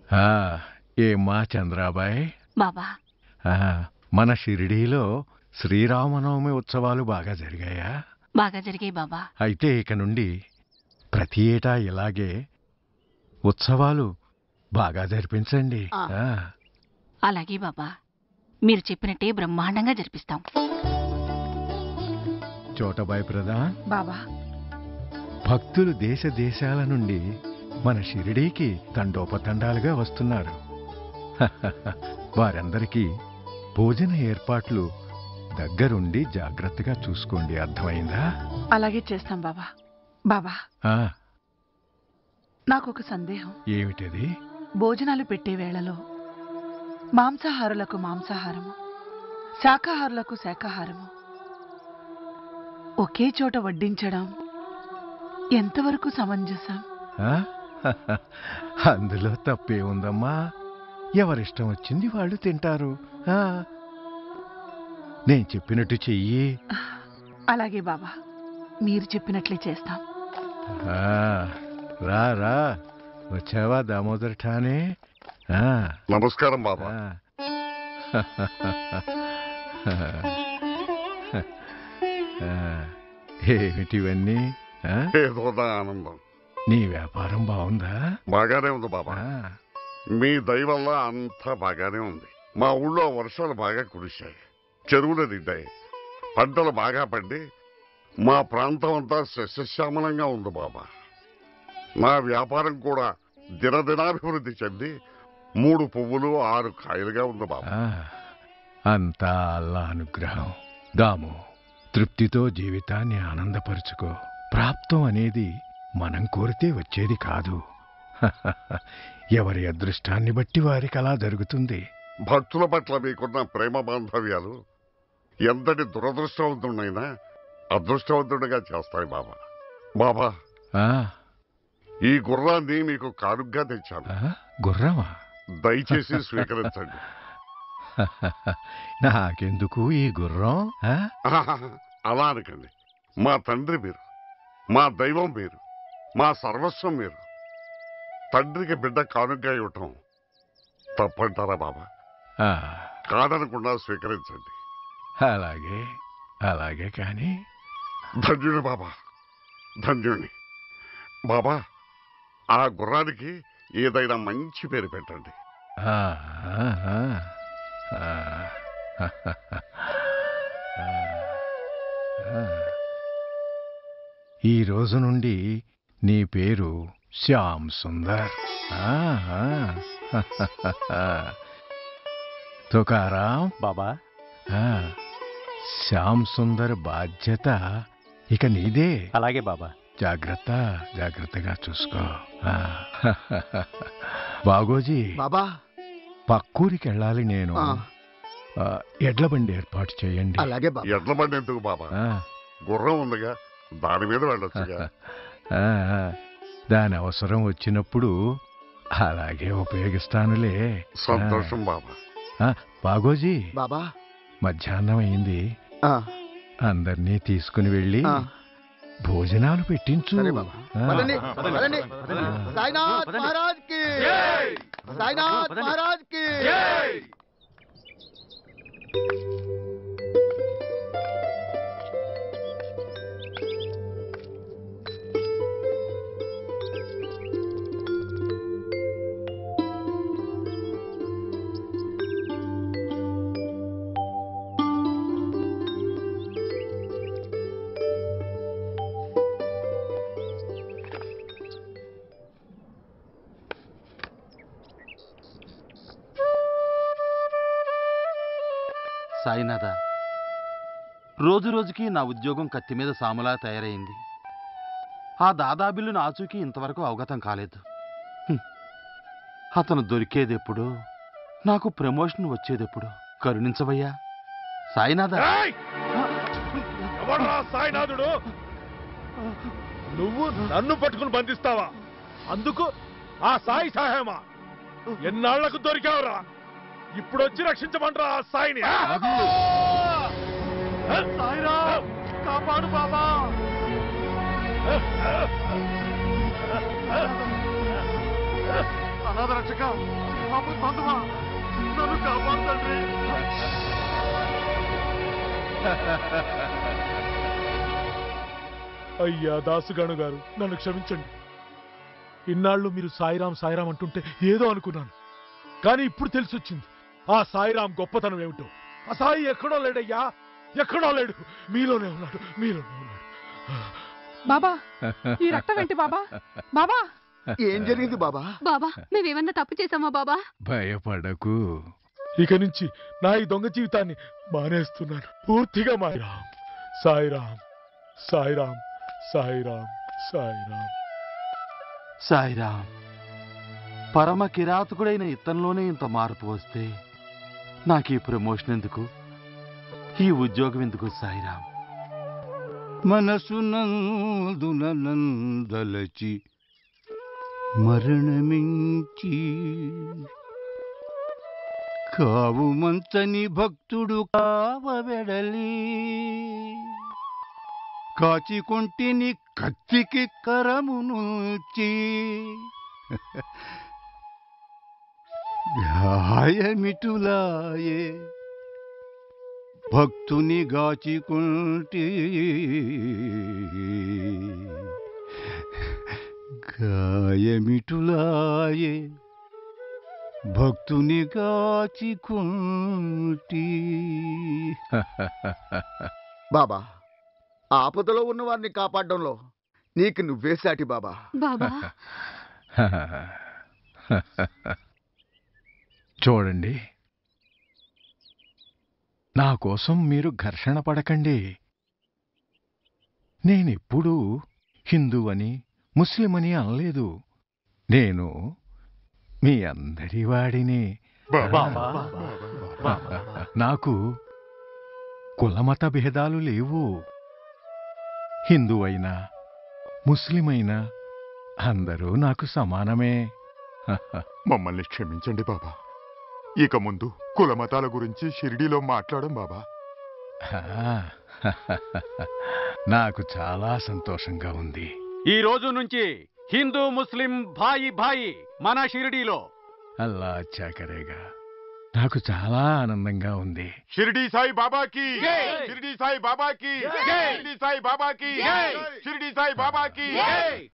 ఆ, ఏమ్మా చంద్రాబాయ్ బాబా ఆ, మన షిరిడీలో శ్రీరామనవమి ఉత్సవాలు బాగా జరిగాయా బాగా జరిగాయి బాబా అయితే ఇక నుండి ప్రతి ఏటా ఇలాగే ఉత్సవాలు బాగా జరిపించండి ఆ. ఆ, అలాగే బాబా మీరు చెప్పినట్టే బ్రహ్మాండంగా జరిపిస్తాం చోటబాయ్ ప్రధాన్ బాబా భక్తులు దేశ దేశాల నుండి మన షిరిడీకి తండోపతండాలుగా వస్తున్నారు వారందరికీ భోజన ఏర్పాట్లు దగ్గరుండి జాగ్రత్తగా చూసుకోండి అర్థమైందా అలాగే చేస్తాం బాబా బాబా ఆ, నాకు ఒక సందేహం ఏమిటది భోజనాలు పెట్టే వేళలో మాంసాహారులకు మాంసాహారము శాకాహారులకు శాకాహారము ఒకే చోట వడ్డించడం ఎంతవరకు సమంజసం ఆ? అందులో తప్పే ఉందమ్మా ఎవరిష్టం వచ్చింది వాళ్ళు తింటారు ఆ. నేను చెప్పినట్టు చెయ్యి అలాగే బాబా మీరు చెప్పినట్లే చేస్తాం ఆ, రా రా వచ్చావా దామోదర్ ఠానే ఆ, నమస్కారం బాబా ఆ. ఆ, ఏమిటివన్నీ ఆ? ఏదో నా ఆనందం నీ వ్యాపారం బాగుందా బాగానే ఉంది బాబా ఆ, మీ దయ వల్ల అంతా బాగానే ఉంది మా ఊళ్ళో వర్షాలు బాగా కురిశాయి చెరువులు నిండాయి పంటలు బాగా పండి మా ప్రాంతం అంతా సస్యశ్యామలంగా ఉంది బాబా నా వ్యాపారం కూడా దినదినాభివృద్ధి చెంది మూడు పువ్వులు ఆరు కాయలుగా ఉంది బాబా ఆ, అంతా అల్లా అనుగ్రహం దాము తృప్తితో జీవితాన్ని ఆనందపరుచుకో ప్రాప్తం అనేది మనం కోరితే వచ్చేది కాదు ఎవరి అదృష్టాన్ని బట్టి వారికి అలా జరుగుతుంది భక్తుల పట్ల మీకున్న ప్రేమ బాంధవ్యాలు ఎంతటి దురదృష్టవంతుడైనా అదృష్టవంతుడిగా చేస్తాయి బాబా బాబా ఆ, ఈ గుర్రాన్ని మీకు కానుగ్గా తెచ్చాను ఆ, గుర్రమా దయచేసి స్వీకరించండి నాకెందుకు ఈ గుర్రం ఆ? ఆహాహా, అలా అనకండి మా తండ్రి మీరు మా దైవం మీరు మా సర్వస్వం మీరు తండ్రికి బిడ్డ కానుగ్గా ఇవ్వటం తప్పంటారా బాబా ఆ, కాదనకుండా స్వీకరించండి అలాగే అలాగే కానీ ధన్యుడు బాబా ధన్యుణ్ణి బాబా ఆ గుర్రానికి ఏదైనా మంచి పేరు పెట్టండి ఆ, ఆ, ఆ, ఆ. ఆ. ఈ రోజు నుండి నీ పేరు శ్యామ్ సుందర్ ఆ, ఆ. తుకారాం బాబా ఆ, శ్యామ్ సుందర్ బాధ్యత ఇక నీదే అలాగే బాబా జాగ్రత్త జాగ్రత్తగా చూసుకో ఆ. బాగోజీ బాబా పక్కూరికి వెళ్ళాలి నేను ఆ. ఆ, ఎడ్ల బండి ఏర్పాటు చేయండి అలాగే బాబా ఎడ్ల బండి ఎందుకు బాబా ఆ, గుర్రం ఉందిగా దాని మీద వెళ్ళొచ్చుగా ఆ, ఆ. దాని అవసరం వచ్చినప్పుడు అలాగే ఉపయోగిస్తానులే సంతోషం బాబా ఆ, బాగోజీ బాబా మధ్యాహ్నం అయింది ఆ, అందరినీ తీసుకుని వెళ్ళి ఆ. భోజనాలు పెట్టించు సరే బాబా ఆ. పదండి పదండి. పదండి ఆ. సాయినాథ్ పదండి. మహారాజ్ కి సాయినాథ్ పదండి. మహారాజ్ కి సాయినాథ రోజు రోజుకి నా ఉద్యోగం కత్తి మీద సాములా తయారైంది ఆ దాదాబిల్లును ఆచూకీ ఇంతవరకు అవగతం కాలేదు హ్మ్. అతను దొరికేదెప్పుడు నాకు ప్రమోషన్ వచ్చేదెప్పుడు కరుణించవయ్యా సాయినాథ ఎవడ్రా సాయినాథుడు నువ్వు నన్ను పట్టుకుని బంధిస్తావా అందుకు ఆ సాయి సహాయమా ఎన్నాళ్లకు దొరికావురా ఇప్పుడు వచ్చి రక్షించమంటారా ఆ సాయిని ఆ? సాయిరా కాపాడు బాబా అనాథ రక్షక పాపం బంధువా నన్ను కాపాడు తండ్రి అయ్యా దాసుగాను గారు నన్ను క్షమించండి ఇన్నాళ్ళు మీరు సాయిరాం సాయిరాం అంటుంటే ఏదో అనుకున్నాను కానీ ఇప్పుడు తెలిసొచ్చింది ఆ సాయిరాం గొప్పతనం ఏమిటో ఆ సాయి ఎక్కడో లేడయ్యా ఎక్కడో లేడు మీలోనే ఉన్నాడు మీలోనే ఉన్నాడు బాబా ఈ రక్తం ఏంటి బాబా బాబా ఏం జరిగింది బాబా బాబా మేమేమన్నా తప్పు చేసామా బాబా భయపడకు ఇక నుంచి నా ఈ దొంగ జీవితాన్ని మానేస్తున్నాను పూర్తిగా మారాం సాయిరాం సాయిరాం సాయిరాం సాయిరాం సాయిరాం పరమ కిరాతకుడైన ఇతనిలోనే ఇంత మార్పు వస్తే నాకు ఈ ప్రమోషన్ ఎందుకు ఈ ఉద్యోగం ఎందుకు సాయిరాం మనసునందున నందలచి మరణమించి కావు మంచని భక్తుడు కావబెడలి కాచికొంటిని కత్తికి కరమునుచి గాయమిటులాయే భక్తుని గాచికుంటి గాయమిటులాయే భక్తుని గాచికుంటి బాబా ఆపదలో ఉన్న వారిని కాపాడడంలో నీకు నువ్వే సాటి బాబా బాబా చూడండి నా కోసం మీరు ఘర్షణ పడకండి నేనెప్పుడూ హిందువని ముస్లిమని అనలేదు నేను మీ అందరి వాడిని నాకు కులమత భేదాలు లేవు హిందువైనా ముస్లిమైనా అందరూ నాకు సమానమే మమ్మల్ని క్షమించండి బాబా ఇక ముందు కులమతాల గురించి షిరిడీలో మాట్లాడం బాబా నాకు చాలా సంతోషంగా ఉంది ఈ రోజు నుంచి హిందూ ముస్లిం భాయి భాయి మన షిరిడీలో అల్లా అచ్చా కరేగా నాకు చాలా ఆనందంగా ఉంది షిరిడీ సాయి బాబాకి జై! షిరిడీ సాయి బాబాకి జై! షిరిడీ సాయి బాబాకి జై! షిరిడీ సాయి బాబాకి